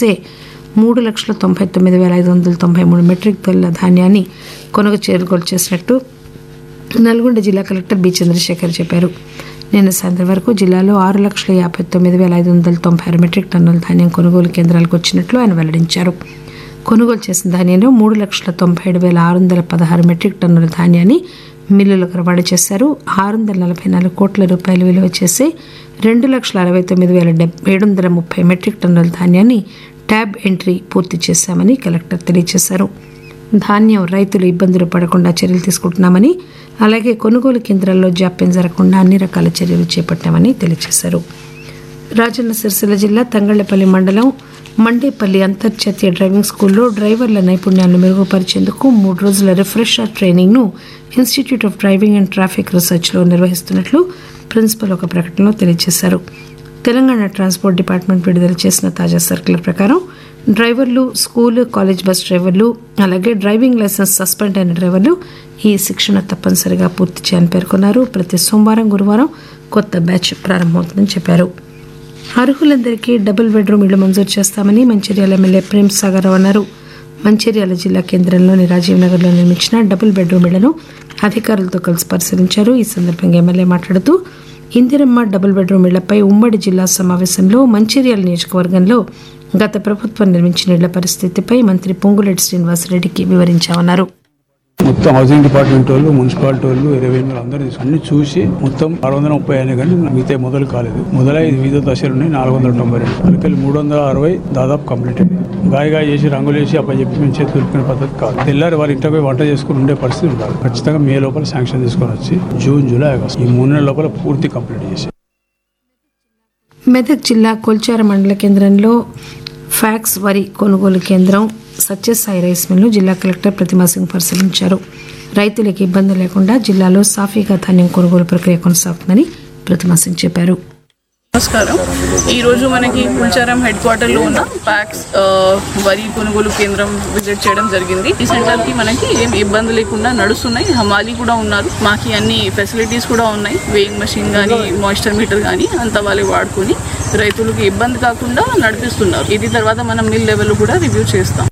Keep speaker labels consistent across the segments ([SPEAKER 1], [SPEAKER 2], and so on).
[SPEAKER 1] చేసే మూడు లక్షల తొంభై తొమ్మిది వేల ఐదు వందల తొంభై మూడు మెట్రిక్ టన్నుల ధాన్యాన్ని కొనుగోలు చేసినట్టు నల్గొండ జిల్లా కలెక్టర్ బి చంద్రశేఖర్ చెప్పారు నిన్న సాయంత్రం వరకు జిల్లాలో ఆరు లక్షల యాభై తొమ్మిది వేల ఐదు వందల తొంభై ఆరు మెట్రిక్ టన్నుల ధాన్యం కొనుగోలు కేంద్రాలకు వచ్చినట్లు ఆయన వెల్లడించారు కొనుగోలు చేసిన ధాన్యంలో మూడు లక్షల తొంభై ఏడు వేల ఆరు వందల పదహారు మెట్రిక్ టన్నుల ధాన్యాన్ని మిల్లులకు రవాణా చేశారు ఆరు వందల నలభై నాలుగు కోట్ల రూపాయలు విలువ చేసే రెండు లక్షల అరవై తొమ్మిది వేల ఏడు వందల ముప్పై మెట్రిక్ టన్నుల ధాన్యాన్ని ట్యాబ్ ఎంట్రీ పూర్తి చేశామని కలెక్టర్ తెలియజేశారు ధాన్యం రైతులు ఇబ్బందులు పడకుండా చర్యలు తీసుకుంటున్నామని అలాగే కొనుగోలు కేంద్రాల్లో జాప్యం జరగకుండా అన్ని రకాల చర్యలు చేపట్టామని తెలియజేశారు రాజన్న సిరిసిల్ల జిల్లా తంగళ్లపల్లి మండలం మండేపల్లి అంతర్జాతీయ డ్రైవింగ్ స్కూల్లో డ్రైవర్ల నైపుణ్యాలను మెరుగుపరిచేందుకు మూడు రోజుల రిఫ్రెషర్ ట్రైనింగ్ను institute of driving and traffic రీసెర్చ్లో నిర్వహిస్తున్నట్లు ప్రిన్సిపల్ ఒక ప్రకటనలో తెలియజేశారు తెలంగాణ ట్రాన్స్పోర్ట్ డిపార్ట్మెంట్ విడుదల చేసిన తాజా సర్కులర్ ప్రకారం డ్రైవర్లు స్కూల్ కాలేజ్ బస్ డ్రైవర్లు అలాగే డ్రైవింగ్ లైసెన్స్ సస్పెండ్ అయిన డ్రైవర్లు ఈ శిక్షణ తప్పనిసరిగా పూర్తి చేయాలని పేర్కొన్నారు ప్రతి సోమవారం గురువారం కొత్త బ్యాచ్ ప్రారంభమవుతుందని చెప్పారు అర్హులందరికీ డబుల్ బెడ్రూమ్ ఇళ్లు మంజూరు చేస్తామని మంచిర్యాల ఎమ్మెల్యే ప్రేమ్ సాగర్ రావు అన్నారు మంచిర్యాల జిల్లా కేంద్రంలోని రాజీవ్ నగర్లో నిర్మించిన డబుల్ బెడ్రూమ్ ఇళ్లను అధికారులతో కలిసి పరిశీలించారు ఈ సందర్భంగా ఎమ్మెల్యే మాట్లాడుతూ ఇందిరమ్మ డబుల్ బెడ్రూమ్ ఇళ్లపై ఉమ్మడి జిల్లా సమావేశంలో మంచిర్యాల నియోజకవర్గంలో గత ప్రభుత్వం నిర్మించిన ఇళ్ల పరిస్థితిపై మంత్రి పొంగులేటి శ్రీనివాసరెడ్డికి వివరించామన్నారు
[SPEAKER 2] మొత్తం హౌసింగ్ డిపార్ట్మెంట్ వాళ్ళు మున్సిపాలిటీ వాళ్ళు రెవెన్యూ అందరూ తీసుకుని అన్ని చూసి మొత్తం ఆరు వందల ముప్పై అయినా కానీ మిగతా మొదలు కాలేదు మొదలై వివిధ దశలు ఉన్నాయి నాలుగు వందల తొంభై రెండు అందుకని మూడు వందల అరవై దాదాపు కంప్లీట్ అయింది గాయగా చేసి రంగులు వేసి అప్ప చెప్పి మేము చేతి దులుపుకునే పద్ధతి కాదు తెల్లారి వారి ఇంటికి పోయి వంట చేసుకుని ఉండే పరిస్థితి ఉండాలి ఖచ్చితంగా మే లోపల శాంక్షన్ తీసుకొని వచ్చి జూన్ జూలై ఆగస్ట్ ఈ మూడు నెలల లోపల పూర్తి కంప్లీట్ చేసి
[SPEAKER 1] మెదక్ జిల్లా కొల్చార మండల కేంద్రంలో ఫ్యాక్స్ వరి కొనుగోలు కేంద్రం సత్యసాయి రైస్ మిల్ను జిల్లా కలెక్టర్ ప్రతిమా సింగ్ పరిశీలించారు రైతులకు ఇబ్బంది లేకుండా జిల్లాలో సాఫీగా ధాన్యం కొనుగోలు ప్రక్రియ కొనసాగుతుందని ప్రతిమా సింగ్ చెప్పారు
[SPEAKER 3] నమస్కారం ఈరోజు మనకి కుల్చారం హెడ్ క్వార్టర్లో ఉన్న ప్యాక్స్ ఆ, వరి కొనుగోలు కేంద్రం విజిట్ చేయడం జరిగింది ఈ సెంటర్కి మనకి ఏం ఇబ్బంది లేకుండా నడుస్తున్నాయి హమాలి కూడా ఉన్నారు మాకి అన్ని ఫెసిలిటీస్ కూడా ఉన్నాయి వేయింగ్ మెషిన్ కానీ మాయిశ్చర్ మీటర్ కానీ అంత వాళ్ళే వాడుకొని రైతులకు ఇబ్బంది కాకుండా నడిపిస్తున్నారు ఇది తర్వాత మనం మిల్ లెవెల్ కూడా రివ్యూ చేస్తాం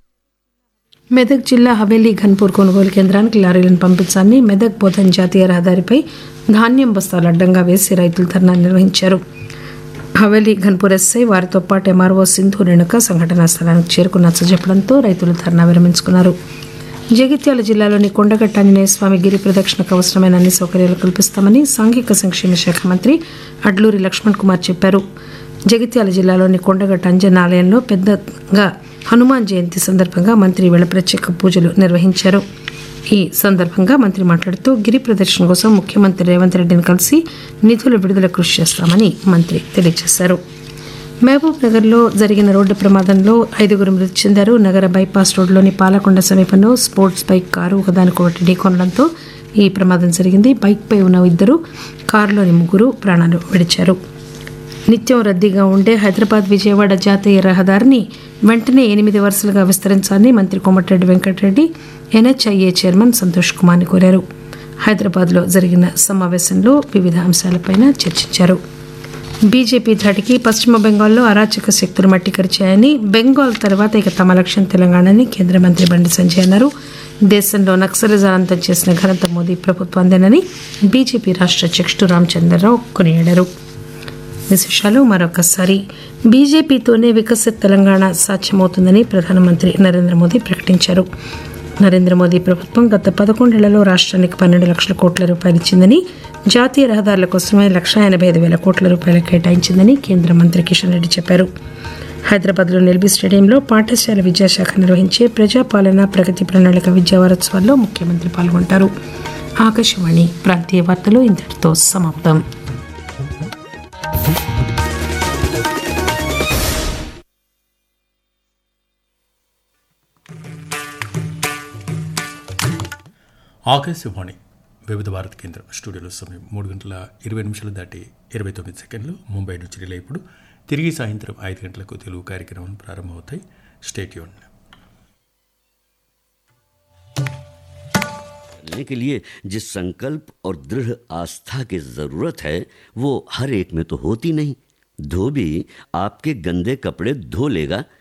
[SPEAKER 1] మెదక్ జిల్లా హవేలీ ఘన్పూర్ కొనుగోలు కేంద్రానికి లారీలను పంపించాలని మెదక్ బోధన్ జాతీయ రహదారిపై ధాన్యం బస్తాలు అడ్డంగా వేసి రైతులు ధర్నా నిర్వహించారు హవేలీ ఘన్పూర్ ఎస్ఐ వారితో పాటు ఎంఆర్ఓ సింధు రేణుక సంఘటనా స్థలానికి చేరుకున్న చెప్పడంతో రైతులు ధర్నా విరమించుకున్నారు జగిత్యాల జిల్లాలోని కొండగట్ట ఆంజనేయ స్వామి గిరి ప్రదక్షిణకు అవసరమైన అన్ని సౌకర్యాలు కల్పిస్తామని సాంఘిక సంక్షేమ శాఖ మంత్రి అడ్లూరి లక్ష్మణ్ కుమార్ చెప్పారు జగిత్యాల జిల్లాలోని కొండగట్ట అంజన ఆలయంలో పెద్దగా హనుమాన్ జయంతి సందర్భంగా మంత్రి వేళ ప్రత్యేక పూజలు నిర్వహించారు ఈ సందర్భంగా మంత్రి మాట్లాడుతూ గిరి ప్రదర్శన కోసం ముఖ్యమంత్రి రేవంత్ రెడ్డిని కలిసి నిధుల విడుదల కృషి చేస్తామని మంత్రి తెలియజేశారు మహబూబ్ నగర్లో జరిగిన రోడ్డు ప్రమాదంలో ఐదుగురు మృతి చెందారు నగర బైపాస్ రోడ్లోని పాలకొండ సమీపంలో స్పోర్ట్స్ బైక్ కారు ఒకదానికొకటి ఢీకొనడంతో ఈ ప్రమాదం జరిగింది బైక్పై ఉన్న ఇద్దరు కారులోని ముగ్గురు ప్రాణాలు విడిచారు నిత్యం రద్దీగా ఉండే హైదరాబాద్ విజయవాడ జాతీయ రహదారిని వెంటనే ఎనిమిది వరుసలుగా విస్తరించాలని మంత్రి కోమటిరెడ్డి వెంకటరెడ్డి ఎన్హెచ్ఐఏ చైర్మన్ సంతోష్ కుమార్ని కోరారు హైదరాబాద్లో జరిగిన సమావేశంలో వివిధ అంశాలపైన చర్చించారు బీజేపీ ధాటికి పశ్చిమ బెంగాల్లో అరాచక శక్తులు మట్టికరిచాయని బెంగాల్ తర్వాత ఇక తమ లక్ష్యం తెలంగాణని కేంద్ర మంత్రి బండి సంజయ్ అన్నారు దేశంలో నక్సలిజం అంతం చేసిన ఘనత మోదీ ప్రభుత్వందేనని బీజేపీ రాష్ట్ర అధ్యక్షుడు రామచంద్రరావు కొనియాడారు విశేషాలు మరొకసారి బీజేపీతోనే వికసిత్ తెలంగాణ సాధ్యమవుతుందని ప్రధానమంత్రి నరేంద్ర మోదీ ప్రకటించారు నరేంద్ర మోదీ ప్రభుత్వం గత పదకొండేళ్లలో రాష్ట్రానికి పన్నెండు లక్షల కోట్ల రూపాయలు ఇచ్చిందని జాతీయ రహదారుల కోసమే లక్ష ఎనభై ఐదు వేల కోట్ల రూపాయలు కేటాయించిందని కేంద్ర మంత్రి కిషన్ రెడ్డి చెప్పారు హైదరాబాద్లోని ఎల్బీ స్టేడియంలో పాఠశాల విద్యాశాఖ నిర్వహించే ప్రజాపాలన ప్రగతి ప్రణాళిక విద్యా వారోత్సవాల్లో ముఖ్యమంత్రి పాల్గొంటారు ఆకాశవాణి ప్రాంతీయ వార్తలు ఇంతటితో సమాప్తం
[SPEAKER 4] ఆకాశవాణి వివిధ భారత కేంద్రం స్టూడియోలో సమయం మూడు గంటల ఇరవై నిమిషాలు దాటి ఇరవై తొమ్మిది సెకండ్లు ముంబై నుంచి రిలే ఇప్పుడు తిరిగి సాయంత్రం ఐదు గంటలకు తెలుగు కార్యక్రమం ప్రారంభమవుతాయి స్టేట్యూన్
[SPEAKER 5] करने के लिए जिस संकल्प और दृढ़ आस्था की जरूरत है वो हर एक में तो होती नहीं धोबी आपके गंदे कपड़े धो लेगा